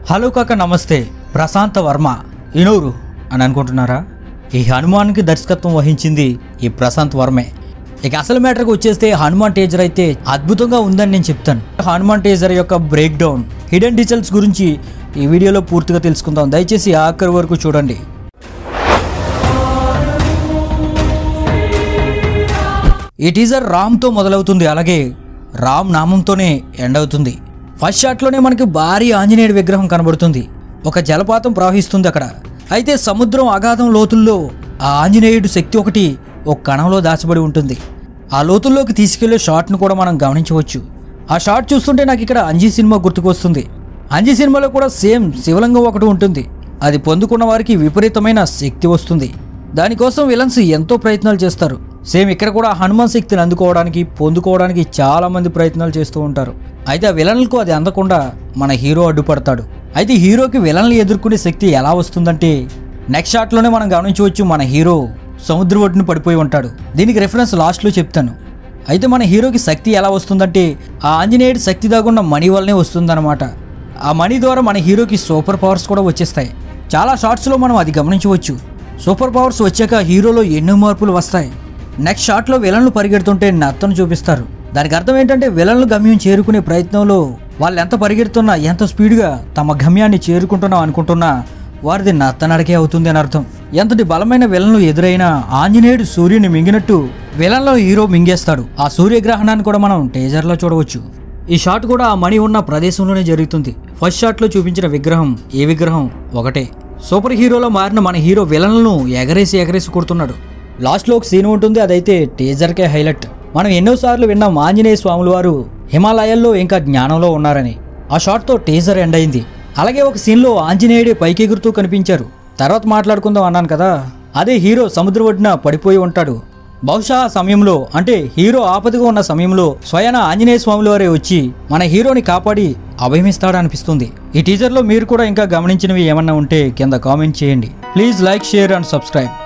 hello కాక నమస్తే ప్రశాంత వర్మ ఇనూరు అని అనుకుంటున్నారా ఈ హనుమాన్కి దర్శకత్వం వహించింది ఈ ప్రశాంత్ వర్మే ఇక అసలు మ్యాటర్కి వచ్చేస్తే హనుమాన్ టేజర్ అయితే అద్భుతంగా ఉందని నేను చెప్తాను హనుమాన్ టేజర్ యొక్క బ్రేక్ డౌన్ హిడెన్ డీటెయిల్స్ గురించి ఈ వీడియోలో పూర్తిగా తెలుసుకుందాం దయచేసి ఆఖరి వరకు చూడండి ఈ టీజర్ రామ్తో మొదలవుతుంది అలాగే రామ్ నామంతోనే ఎండ్ అవుతుంది ఫస్ట్ షాట్లోనే మనకి భారీ ఆంజనేయుడి విగ్రహం కనబడుతుంది ఒక జలపాతం ప్రవహిస్తుంది అక్కడ అయితే సముద్రం అగాధం లోతుల్లో ఆ ఆంజనేయుడు శక్తి ఒకటి ఒక కణంలో దాచబడి ఉంటుంది ఆ లోతుల్లోకి తీసుకెళ్లే షాట్ను కూడా మనం గమనించవచ్చు ఆ షాట్ చూస్తుంటే నాకు ఇక్కడ అంజీ సినిమా గుర్తుకొస్తుంది అంజీ సినిమాలో కూడా సేమ్ శివలింగం ఒకటి ఉంటుంది అది పొందుకున్న వారికి విపరీతమైన శక్తి వస్తుంది దానికోసం విలన్స్ ఎంతో ప్రయత్నాలు చేస్తారు సేమ్ ఇక్కడ కూడా హనుమాన్ శక్తిని అందుకోవడానికి పొందుకోవడానికి చాలా మంది ప్రయత్నాలు చేస్తూ ఉంటారు అయితే ఆ విలన్లకు అది అందకుండా మన హీరో అడ్డుపడతాడు అయితే హీరోకి విలన్లు ఎదుర్కొనే శక్తి ఎలా వస్తుందంటే నెక్స్ట్ షాట్లోనే మనం గమనించవచ్చు మన హీరో సముద్ర ఒడ్డున పడిపోయి ఉంటాడు దీనికి రెఫరెన్స్ లాస్ట్లో చెప్తాను అయితే మన హీరోకి శక్తి ఎలా వస్తుందంటే ఆ ఆంజనేయుడి శక్తి దాగున్న మణి వల్లనే వస్తుందన్నమాట ఆ మణి ద్వారా మన హీరోకి సూపర్ పవర్స్ కూడా వచ్చేస్తాయి చాలా షార్ట్స్లో మనం అది గమనించవచ్చు సూపర్ పవర్స్ వచ్చాక హీరోలో ఎన్నో మార్పులు వస్తాయి నెక్స్ట్ షాట్లో విలన్లు పరిగెడుతుంటే నత్తను చూపిస్తారు దానికి అర్థం ఏంటంటే విలన్లు గమ్యం చేరుకునే ప్రయత్నంలో వాళ్ళు ఎంత పరిగెడుతున్నా ఎంత స్పీడ్గా తమ గమ్యాన్ని చేరుకుంటున్నాం అనుకుంటున్నా వారిది నత్తనడకే అవుతుంది అని అర్థం ఎంతటి బలమైన విలన్లు ఎదురైనా ఆంజనేయుడు సూర్యుని మింగినట్టు విలన్లో హీరో మింగేస్తాడు ఆ సూర్యగ్రహణాన్ని కూడా మనం టేజర్లో చూడవచ్చు ఈ షాట్ కూడా ఆ మణి ఉన్న ప్రదేశంలోనే జరుగుతుంది ఫస్ట్ షాట్లో చూపించిన విగ్రహం ఏ విగ్రహం ఒకటే సూపర్ హీరోలో మారిన మన హీరో విలన్లను ఎగరేసి ఎగరేసి కొడుతున్నాడు లాస్ట్లో ఒక సీన్ ఉంటుంది అదైతే టీజర్కే హైలైట్ మనం ఎన్నోసార్లు విన్నాం ఆంజనేయ స్వాముల వారు హిమాలయాల్లో ఇంకా జ్ఞానంలో ఉన్నారని ఆ షాట్తో టీజర్ ఎండ్ అయింది అలాగే ఒక సీన్లో ఆంజనేయుడే పైకి ఎగురుతూ కనిపించారు తర్వాత మాట్లాడుకుందాం అన్నాను కదా అదే హీరో సముద్ర ఒడ్డున పడిపోయి ఉంటాడు బహుశా ఆ సమయంలో అంటే హీరో ఆపదగా ఉన్న సమయంలో స్వయాన ఆంజనేయ స్వాముల వారే వచ్చి మన హీరోని కాపాడి అభయమిస్తాడనిపిస్తుంది ఈ టీజర్లో మీరు కూడా ఇంకా గమనించినవి ఏమన్నా ఉంటే కింద కామెంట్ చేయండి please like share and subscribe